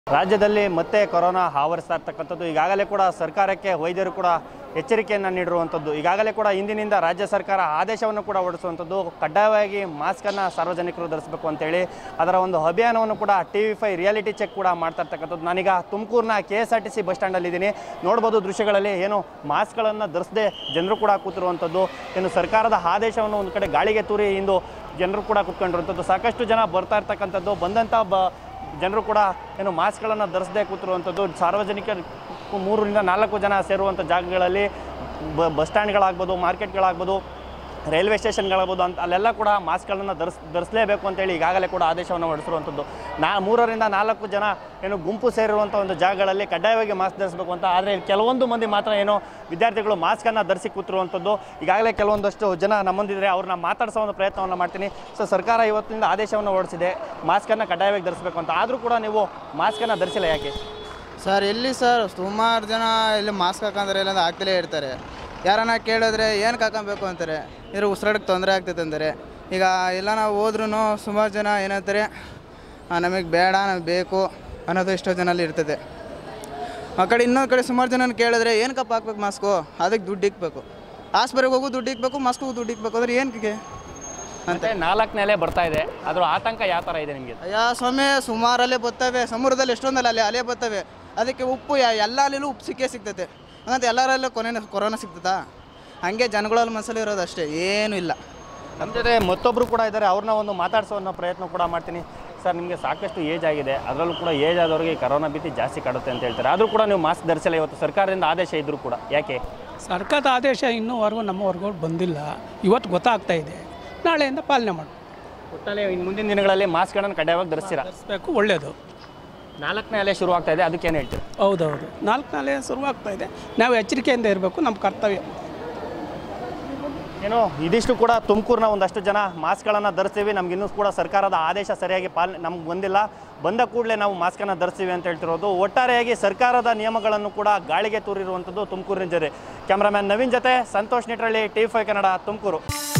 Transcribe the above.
ರಾಜ್ಯದಲ್ಲಿ ಮತ್ತೆ ಕೊರೋನಾ ಆವರಿಸ್ತಾ ಇರ್ತಕ್ಕಂಥದ್ದು ಈಗಾಗಲೇ ಕೂಡ ಸರ್ಕಾರಕ್ಕೆ ವೈದ್ಯರು ಕೂಡ ಎಚ್ಚರಿಕೆಯನ್ನು ನೀಡಿರುವಂಥದ್ದು ಈಗಾಗಲೇ ಕೂಡ ಇಂದಿನಿಂದ ರಾಜ್ಯ ಸರ್ಕಾರ ಆದೇಶವನ್ನು ಕೂಡ ಹೊರಡಿಸುವಂಥದ್ದು ಕಡ್ಡಾಯವಾಗಿ ಮಾಸ್ಕನ್ನು ಸಾರ್ವಜನಿಕರು ಧರಿಸಬೇಕು ಅಂತೇಳಿ ಅದರ ಒಂದು ಅಭಿಯಾನವನ್ನು ಕೂಡ T V five reality check ಕೂಡ ಮಾಡ್ತಾ ಇರ್ತಕ್ಕಂಥದ್ದು ನಾನೀಗ ತುಮಕೂರಿನ K S R T C bus ಸ್ಟ್ಯಾಂಡಲ್ಲಿ ಇದ್ದೀನಿ ನೋಡ್ಬೋದು ದೃಶ್ಯಗಳಲ್ಲಿ ಏನು ಮಾಸ್ಕ್ಗಳನ್ನು ಧರಿಸದೆ ಜನರು ಕೂಡ ಕೂತಿರುವಂಥದ್ದು ಏನು ಸರ್ಕಾರದ ಆದೇಶವನ್ನು ಒಂದು ಕಡೆ ಗಾಳಿಗೆ ತೂರಿ ಇಂದು ಜನರು ಕೂಡ ಕೂತ್ಕೊಂಡಿರುವಂಥದ್ದು ಸಾಕಷ್ಟು ಜನ ಬರ್ತಾ ಇರ್ತಕ್ಕಂಥದ್ದು ಬಂದಂಥ ಬ ಜನರು ಕೂಡ ಏನು ಮಾಸ್ಕ್ಗಳನ್ನು ಧರಿಸದೆ ಕೂತಿರುವಂಥದ್ದು ಸಾರ್ವಜನಿಕ ಮೂರರಿಂದ ನಾಲ್ಕು ಜನ ಸೇರುವಂಥ ಜಾಗಗಳಲ್ಲಿ ಬ ಬಸ್ ಸ್ಟ್ಯಾಂಡ್ಗಳಾಗ್ಬೋದು ಮಾರ್ಕೆಟ್ಗಳಾಗ್ಬೋದು ರೈಲ್ವೆ ಸ್ಟೇಷನ್ಗಳಾಗ್ಬೋದು ಅಂತ ಅಲ್ಲೆಲ್ಲ ಕೂಡ ಮಾಸ್ಕ್ಗಳನ್ನು ಧರಿಸ್ ಧರಿಸಲೇಬೇಕು ಅಂತೇಳಿ ಈಗಾಗಲೇ ಕೂಡ ಆದೇಶವನ್ನು ಹೊರಡಿಸಿರುವಂಥದ್ದು ನಾ ಮೂರರಿಂದ ನಾಲ್ಕು ಜನ ಏನು ಗುಂಪು ಸೇರಿರುವಂಥ ಒಂದು ಜಾಗಗಳಲ್ಲಿ ಕಡ್ಡಾಯವಾಗಿ ಮಾಸ್ಕ್ ಧರಿಸಬೇಕು ಅಂತ ಆದರೆ ಕೆಲವೊಂದು ಮಂದಿ ಮಾತ್ರ ಏನೋ ವಿದ್ಯಾರ್ಥಿಗಳು ಮಾಸ್ಕನ್ನು ಧರಿಸಿ ಕೂತಿರುವಂಥದ್ದು ಈಗಾಗಲೇ ಕೆಲವೊಂದಷ್ಟು ಜನ ನಮ್ಮೊಂದಿದ್ರೆ ಅವ್ರನ್ನ ಮಾತಾಡಿಸೋ ಒಂದು ಪ್ರಯತ್ನವನ್ನು ಮಾಡ್ತೀನಿ ಸೊ ಸರ್ಕಾರ ಇವತ್ತಿನಿಂದ ಆದೇಶವನ್ನು ಹೊರಡಿಸಿದೆ ಮಾಸ್ಕನ್ನು ಕಡ್ಡಾಯವಾಗಿ ಧರಿಸಬೇಕು ಅಂತ ಆದರೂ ಕೂಡ ನೀವು ಮಾಸ್ಕನ್ನು ಧರಿಸಿಲ್ಲ ಯಾಕೆ ಸರ್ ಎಲ್ಲಿ ಸರ್ ಸುಮಾರು ಜನ ಇಲ್ಲಿ ಮಾಸ್ಕ್ ಹಾಕಂದ್ರೆ ಇಲ್ಲಾಂದ್ರೆ ಹಾಕ್ತಲೇ ಇರ್ತಾರೆ ಯಾರನ್ನ ಕೇಳಿದ್ರೆ ಏನಕ್ಕೆ ಹಾಕೊಬೇಕು ಅಂತಾರೆ ಇದ್ರ ಉಸಿರಾಡಕ್ಕೆ ತೊಂದರೆ ಆಗ್ತೈತೆ ಅಂತಾರೆ ಈಗ ಎಲ್ಲ ನಾವು ಹೋದ್ರೂ ಸುಮಾರು ಜನ ಏನಂತಾರೆ ನಮಗೆ ಬೇಡ ನಮಗೆ ಬೇಕು ಅನ್ನೋದು ಎಷ್ಟೋ ಜನಲ್ಲಿ ಇರ್ತದೆ ಆ ಕಡೆ ಇನ್ನೊಂದು ಕಡೆ ಸುಮಾರು ಜನ ಕೇಳಿದ್ರೆ ಏನಕ್ಕಪ್ಪ ಹಾಕ್ಬೇಕು ಮಾಸ್ಕು ಅದಕ್ಕೆ ದುಡ್ಡು ಇಕ್ಬೇಕು ಆಸ್ಪತ್ರೆಗೆ ಹೋಗು ದುಡ್ಡು ಇಕ್ಬೇಕು ಮಾಸ್ಕ್ಗೂ ದುಡ್ಡು ಇಕ್ಬೇಕು ಅಂದ್ರೆ ಏನಕ್ಕೆ ಮತ್ತೆ ನಾಲ್ಕನೇ ಅಲೆ ಬರ್ತಾ ಇದೆ ಅದ್ರ ಆತಂಕ ಯಾವ ಥರ ಇದೆ ನಿಮಗೆ ಅಯ್ಯ ಸ್ವಾಮಿ ಸುಮಾರು ಅಲೆ ಬರ್ತವೆ ಸಮುದ್ರದಲ್ಲಿ ಎಷ್ಟೊಂದಲ್ಲ ಅಲೆ ಅಲೆ ಬರ್ತವೆ ಅದಕ್ಕೆ ಉಪ್ಪು ಯಾ- ಎಲ್ಲ ಅಲೆಲೂ ಉಪ್ಪು ಸಿಕ್ಕೇ ಸಿಗ್ತೈತೆ ಹಂಗಂತ ಎಲ್ಲರಲ್ಲೂ ಕೊನೆ ಕೊರೋನಾ ಸಿಗ್ತದಾ ಹಂಗೆ ಜನಗಳಲ್ಲಿ ಮನಸ್ಸಲ್ಲಿ ಇರೋದು ಅಷ್ಟೇ ಏನೂ ಇಲ್ಲ ನಮ್ಮ ಜೊತೆ ಮತ್ತೊಬ್ಬರು ಕೂಡ ಇದ್ದಾರೆ ಅವ್ರನ್ನ ಒಂದು ಮಾತಾಡಿಸೋ ಅನ್ನೋ ಪ್ರಯತ್ನ ಕೂಡ ಮಾಡ್ತೀನಿ ಸರ್ ನಿಮಗೆ ಸಾಕಷ್ಟು ಏಜ್ ಆಗಿದೆ ಅದರಲ್ಲೂ ಕೂಡ ಏಜ್ ಆದವರಿಗೆ ಕರೋನಾ ಭೀತಿ ಜಾಸ್ತಿ ಕಾಡುತ್ತೆ ಅಂತ ಹೇಳ್ತಾರೆ ಆದರೂ ಕೂಡ ನೀವು ಮಾಸ್ಕ್ ಧರಿಸಿಲ್ಲ ಇವತ್ತು ಸರ್ಕಾರದಿಂದ ಆದೇಶ ಇದ್ದರೂ ಕೂಡ ಯಾಕೆ ಸರ್ಕಾರದ ಆದೇಶ ಇನ್ನೂವರೆಗೂ ನಮ್ಮವರೆಗೂ ಬಂದಿಲ್ಲ ಇವತ್ತು ಗೊತ್ತಾಗ್ತಾ ಇದೆ ನಾಳೆಯಿಂದ ಪಾಲನೆ ಮಾಡಿ ಒಟ್ಟಲ್ಲಿ ಇನ್ನು ಮುಂದಿನ ದಿನಗಳಲ್ಲಿ ಮಾಸ್ಕ್ಗಳನ್ನು ಕಡ್ಡಾಯವಾಗಿ ಧರಿಸ್ತೀರಾ ಧರಿಸ್ಬೇಕು ಒಳ್ಳೆಯದು ನಾಲ್ಕನೇ ಅಲೆ ಶುರು ಆಗ್ತಾ ಇದೆ ಅದಕ್ಕೇನು ಹೇಳ್ತೀರಾ ಹೌದೌದು ನಾಲ್ಕು ನಾಳೆ ಶುರುವಾಗ್ತಾ ಇದೆ ನಾವು ಎಚ್ಚರಿಕೆಯಿಂದ ಇರಬೇಕು ನಮ್ಮ ಕರ್ತವ್ಯ ಏನು ಇದಿಷ್ಟು ಕೂಡ ತುಮಕೂರಿನ ಒಂದಷ್ಟು ಜನ ಮಾಸ್ಕ್ಗಳನ್ನು ಧರಿಸ್ತೀವಿ ನಮ್ಗಿನ್ನೂ ಕೂಡ ಸರ್ಕಾರದ ಆದೇಶ ಸರಿಯಾಗಿ ಪಾಲನೆ ನಮ್ಗೆ ಬಂದಿಲ್ಲ ಬಂದ ಕೂಡಲೇ ನಾವು ಮಾಸ್ಕನ್ನು ಧರಿಸ್ತೀವಿ ಅಂತ ಹೇಳ್ತಿರೋದು ಒಟ್ಟಾರೆಯಾಗಿ ಸರ್ಕಾರದ ನಿಯಮಗಳನ್ನು ಕೂಡ ಗಾಳಿಗೆ ತೂರಿರುವಂಥದ್ದು ತುಮಕೂರಿನ ಜೊತೆ ಕ್ಯಾಮ್ರಾಮ್ಯಾನ್ ನವೀನ್ ಜೊತೆ ಸಂತೋಷ್ ನಿಟ್ರಳ್ಳಿ ಟಿ ಫೈ ಕನ್ನಡ ತುಮಕೂರು